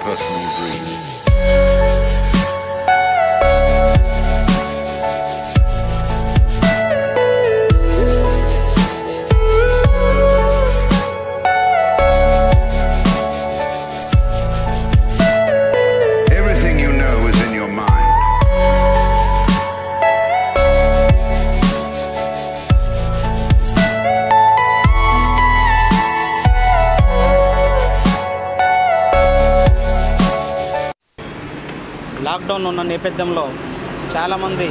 personal dream. Everything you know is in your mind. Lockdown ఉన్న నేపథ్యంలో చాలామంది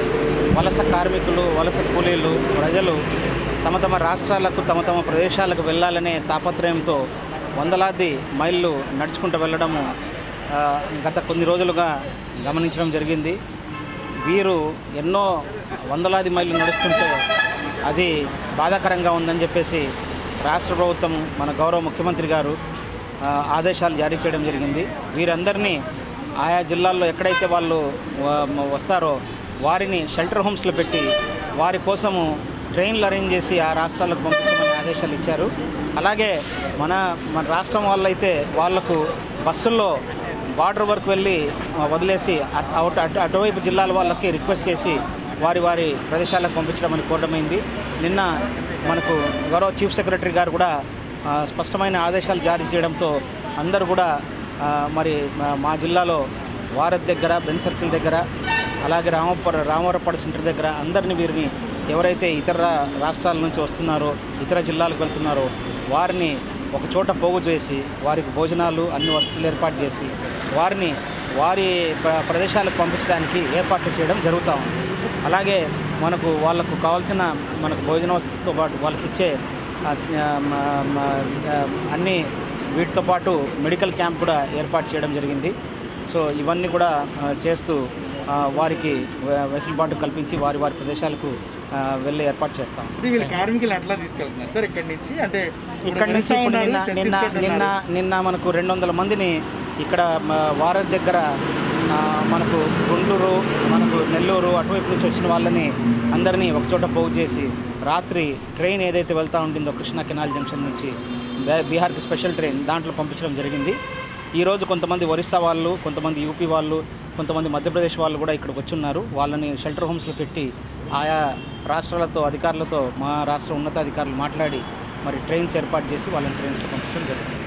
వలస కార్మికులు వలస కూలీలు ప్రజలు తమ తమ రాష్ట్రాలకు తమ తమ ప్రదేశాలకు వెళ్ళాలనే తాపత్రయంతో వందలాది మైళ్ళు నడుచుకుంటూ వెళ్ళడము ఆ, గత కొన్ని రోజులుగా గమనించడం జరిగింది వీరు ఎన్నో వందలాది మైళ్ళు నడుస్తుంటే అది బాధాకరంగా ఉందని చెప్పేసి రాష్ట్ర ప్రభుత్వం మన గౌరవ ముఖ్యమంత్రి గారు ఆ, ఆదేశాలు జారీ చేయడం జరిగింది వీరందరినీ ఆయా జిల్లాల్లో ఎక్కడైతే వాళ్ళు వ- మ- వస్తారో వారిని షెల్టర్ హోమ్స్లో పెట్టి వారి కోసము ట్రైన్లు అరేంజ్ చేసి ఆ రాష్ట్రాలకు పంపించమని ఆదేశాలు ఇచ్చారు అలాగే మన మన రాష్ట్రం వాళ్ళైతే వాళ్లకు బస్సుల్లో బార్డర్ వరకు వెళ్ళి ఆ, వదిలేసి అట్- అటు అటు- అటువైపు జిల్లాల వాళ్ళకి రిక్వెస్ట్ చేసి వారి వారి ప్రదేశాలకు పంపించడం అని కోరడమైంది నిన్న మనకు గౌరవ చీఫ్ సెక్రటరీ గారు కూడా ఆ, స్పష్టమైన ఆదేశాలు జారీ చేయడంతో అందరూ కూడా ఆ, మరి మా- మా జిల్లాలో వారత్ దగ్గర బెన్ సర్కిల్ దగ్గర అలాగే రామపుర రామవరపాడు సెంటర్ దగ్గర అందరిని వీరిని ఎవరైతే ఇతర రాష్ట్రాల నుంచి వస్తున్నారో ఇతర జిల్లాలకు వెళ్తున్నారో వారిని ఒక చోట పోగు చేసి వారికి భోజనాలు అన్ని వసతులు ఏర్పాటు చేసి వారిని వారి ప్ర- ప్రదేశాలకు పంపించడానికి ఏర్పాట్లు చేయడం జరుగుతూ ఉంది అలాగే మనకు వాళ్ళకు కావాల్సిన మనకు భోజన వసతితో పాటు వాళ్ళకి ఇచ్చే ఆ, ఆ, మ- మ- ఆ, అన్ని వీటితో పాటు మెడికల్ క్యాంప్ కూడా ఏర్పాటు చేయడం జరిగింది సో ఇవన్నీ కూడా ఆ, చేస్తూ ఆ, వారికి వె- వెసులుబాటు కల్పించి వారి వారి ప్రదేశాలకు ఆ, వెళ్ళి ఏర్పాటు చేస్తాం ఇప్పుడు వీళ్ళ కార్మికులు అట్లా తీసుకెళ్తున్నారు సార్ ఇక్కడి నుంచి అంటే ఇప్పుడు ఇక్కడ నుంచి వెళ్తా ఇప్పుడు ఉన్నారు, నిన్న నిన్న ఛత్తీస్గఢ్ నిన్న ఉన్నారు. నిన్న మనకు రెండు వందల మందిని ఇక్కడ మ- వారధి దగ్గర ఆ, మనకు గుంటూరు మనకు నెల్లూరు అటువైపు నుంచి వచ్చిన వాళ్ళని అందరినీ ఒకచోట పోగు చేసి రాత్రి ట్రైన్ ఏదైతే వెళ్తూ ఉంటుందో కృష్ణా కెనాల్ జంక్షన్ నుంచి బే- బీహార్కి స్పెషల్ ట్రైన్ దాంట్లో పంపించడం జరిగింది ఈరోజు కొంతమంది ఒరిస్సా వాళ్ళు కొంతమంది యూపీ వాళ్ళు కొంతమంది మధ్యప్రదేశ్ వాళ్ళు కూడా ఇక్కడికి వచ్చి ఉన్నారు వాళ్ళని షెల్టర్ హోమ్స్లో పెట్టి ఆయా రాష్ట్రాలతో అధికారులతో మా రాష్ట్ర ఉన్నతాధికారులు మాట్లాడి మరి ట్రైన్స్ ఏర్పాటు చేసి వాళ్ళని ట్రైన్స్లో పంపించడం జరిగింది